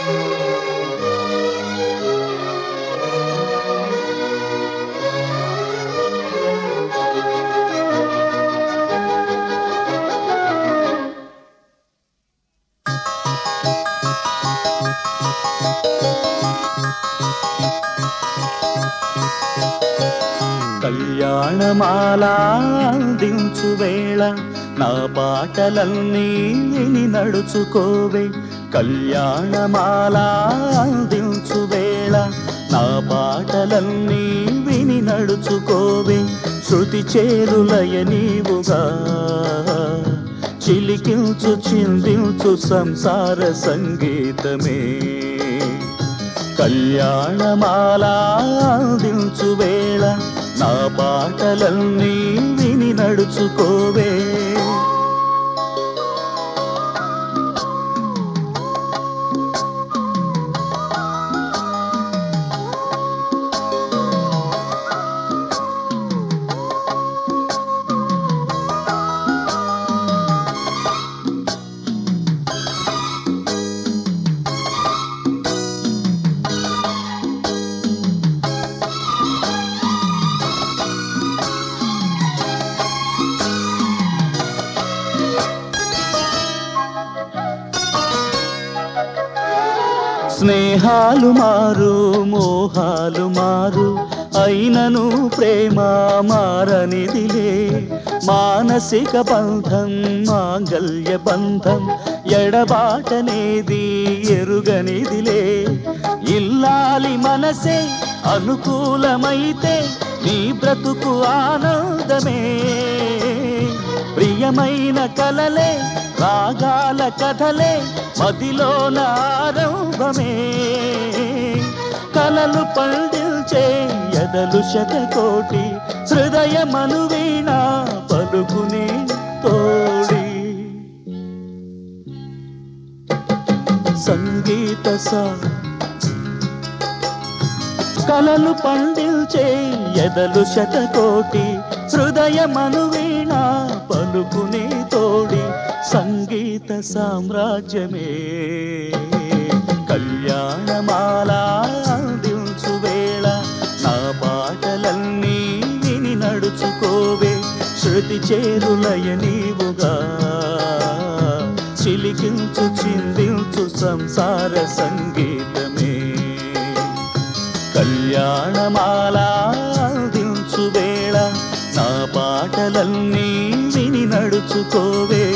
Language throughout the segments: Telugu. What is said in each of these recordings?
కళ్యాణమాలా అందించు వేళ నా పాటలన్నీ విని నడుచుకోవే కళ్యాణమాలా అందించు వేళ నా పాటలన్నీ విని నడుచుకోవే శృతి చేరులయ నీవుగా చిలికించు చిందించు సంసార సంగీతమే కళ్యాణమాలా అందించు వేళ నా పాటలన్నీ విని నడుచుకోవే స్నేహాలు మారు మోహాలు మారు అయినను ప్రేమ మారనిదిలే మానసిక బంధం మాంగల్య బంధం ఎడబాటనేది ఎరుగనిదిలే ఇల్లాలి మనసే అనుకూలమైతే నీ బ్రతుకు ఆనందమే ప్రియమైన కలలే రాగాల కథలే మదిలోన ఆరంభమే కలలు పండిల్చే ఎదలు శతకోటి హృదయమను వీణ పలుకునే తోడి సంగీత సా కలలు పండిల్చే ఎదలు శతకోటి హృదయమను వీణ పలుకునే తోడి సంగీత సామ్రాజ్యమే కళ్యాణమాలా అందించు వేళ నా పాటలన్నీ విని నడుచుకోవే శృతి చేరులయ నీవుగా చిలికించు చిందించు సంసార సంగీతమే కళ్యాణమాలా అందించు వేళ నా పాటలన్నీ విని నడుచుకోవే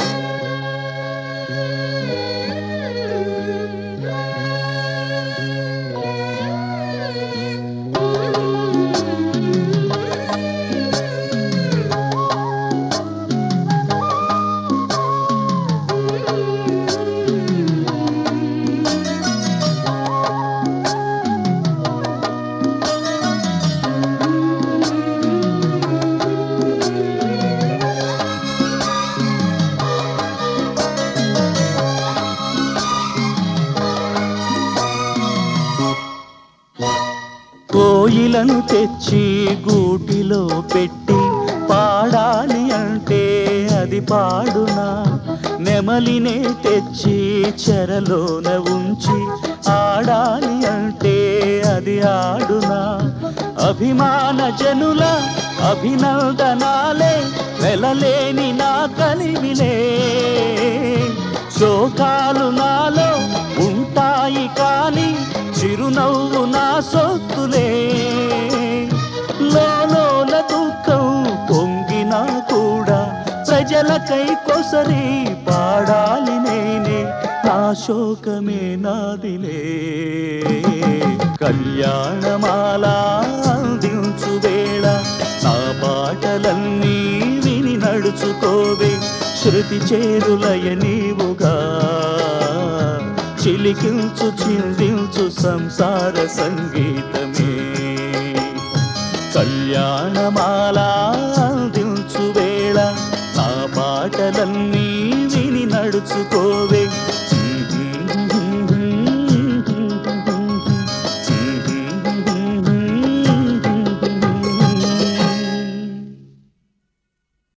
కోయిలను తెచ్చి గూటిలో పెట్టి పాడాలి అంటే అది పాడునా నెమలినే తెచ్చి చెరలోన ఉంచి ఆడాలి అంటే అది ఆడునా అభిమాన జనుల అభినందనాలే వెలలేని నా కలిమిలే శోకాలు నాలో ఉంటాయి కానీ చిరునవ్వు నా సొత్తులే లోలోల దుఃఖం పొంగినా కూడా ప్రజలకై కొసరి పాడాలి నేనే నా శోకమే నాదిలే కళ్యాణమాలా అందించు వేళ నా పాటలన్నీ విని నడుచుకోవే శృతి చేరులయ నీవుగా చిలికించు చిందించు సంసార సంగీతమే కళ్యాణమాలా